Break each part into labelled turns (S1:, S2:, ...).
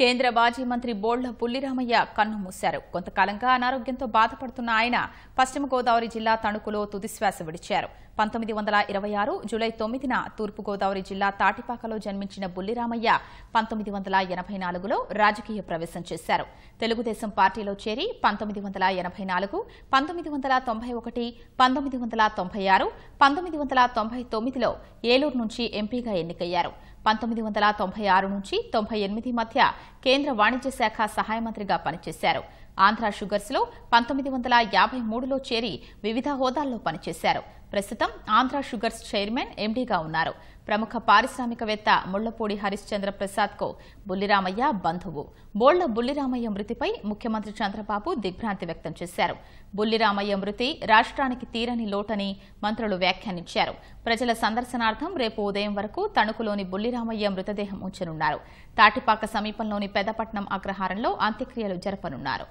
S1: కేంద్ర మాజీ మంత్రి బోళ్ల బుల్లిరామయ్య కన్ను మూశారు కొంతకాలంగా అనారోగ్యంతో బాధపడుతున్న ఆయన పశ్చిమ గోదావరి జిల్లా తణుకులో తుదిశ్వాస విడిచారు పంతొమ్మిది వందల ఇరవై ఆరు జులై తొమ్మిదిన తూర్పుగోదావరి జిల్లా తాటిపాకలో జన్మించిన బుల్లిరామయ్య పంతొమ్మిది వందల ఎనభై నాలుగులో రాజకీయ ప్రవేశం చేశారు తెలుగుదేశం పార్టీలో చేరి పంతొమ్మిది వందల ఎనభై నాలుగు పంతొమ్మిది వందల తొంభై ఒకటి పంతొమ్మిది వందల తొంభై ఆరు పంతొమ్మిది వందల తొంభై తొమ్మిదిలో ఏలూరు నుంచి ఎంపీగా ఎన్నికయ్యారు పంతొమ్మిది వందల తొంభై ఆరు నుంచి తొంభై ఎనిమిది మధ్య కేంద్ర వాణిజ్య శాఖ సహాయ మంత్రిగా పనిచేశారు ఆంధ్ర షుగర్స్ లో పంతొమ్మిది వందల యాభై మూడులో చేరి వివిధ హోదాల్లో పనిచేశారు ప్రస్తుతం ఆంధ్ర షుగర్స్ చైర్మన్ ఎండీగా ఉన్నారు ప్రముఖ పారిశ్రామికవేత్త ముళ్లపూడి హరిశ్చంద్ర ప్రసాద్ కు బుల్లిరామయ్య బంధువు బోళ్ల బుల్లిరామయ్య మృతిపై ముఖ్యమంత్రి చంద్రబాబు దిగ్భ్రాంతి వ్యక్తం చేశారు బుల్లిరామయ్య మృతి రాష్ట్రానికి తీరని లోటని మంత్రులు వ్యాఖ్యానించారు ప్రజల సందర్శనార్థం రేపు ఉదయం వరకు తణుకులోని బుల్లిరామయ్య మృతదేహం ఉంచనున్నారు తాటిపాక సమీపంలోని పెద్దపట్నం అగ్రహారంలో అంత్యక్రియలు జరపనున్నారు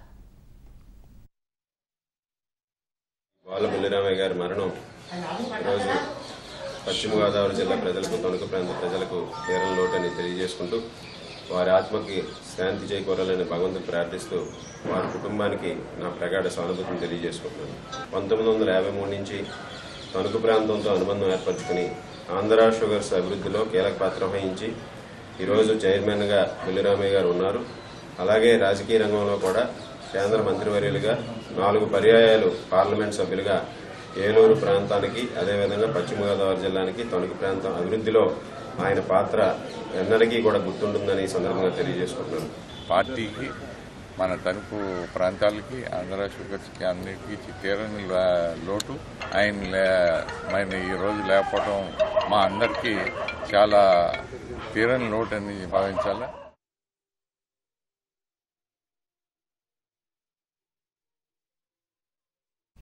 S2: బాల బుల్లిరామయ్య గారి మరణం ఈరోజు పశ్చిమ గోదావరి జిల్లా ప్రజలకు తణుకు ప్రాంత ప్రజలకు తీరం లోటని తెలియజేసుకుంటూ వారి ఆత్మకి శాంతి చేకూరాలని భగవంతుని ప్రార్థిస్తూ వారి కుటుంబానికి నా ప్రగాఢ సానుభూతిని తెలియజేసుకుంటున్నాను పంతొమ్మిది వందల యాభై మూడు నుంచి తణుకు ప్రాంతంతో అనుబంధం ఏర్పరచుకుని ఆంధ్ర షుగర్స్ అభివృద్ధిలో కీలక పాత్ర వహించి ఈరోజు చైర్మన్గా బుల్లిరామయ్య గారు ఉన్నారు అలాగే రాజకీయ రంగంలో కూడా కేంద్ర మంత్రివర్యులుగా నాలుగు పర్యాయాలు పార్లమెంట్ సభ్యులుగా ఏలూరు ప్రాంతానికి అదేవిధంగా పశ్చిమ గోదావరి జిల్లానికి తణుకు ప్రాంతం అభివృద్ధిలో ఆయన పాత్ర ఎన్నటికీ కూడా గుర్తుంటుందని ఈ సందర్భంగా తెలియజేసుకుంటున్నాను
S3: పార్టీకి మన తణుకు ప్రాంతాలకి ఆంధ్ర షుగర్స్కి అన్నిటికీ తీరని లో- లోటు ఆయన లే- ఆయన ఈ రోజు లేకపోవడం మా అందరికీ చాలా తీరని లోటు అని భావించాలా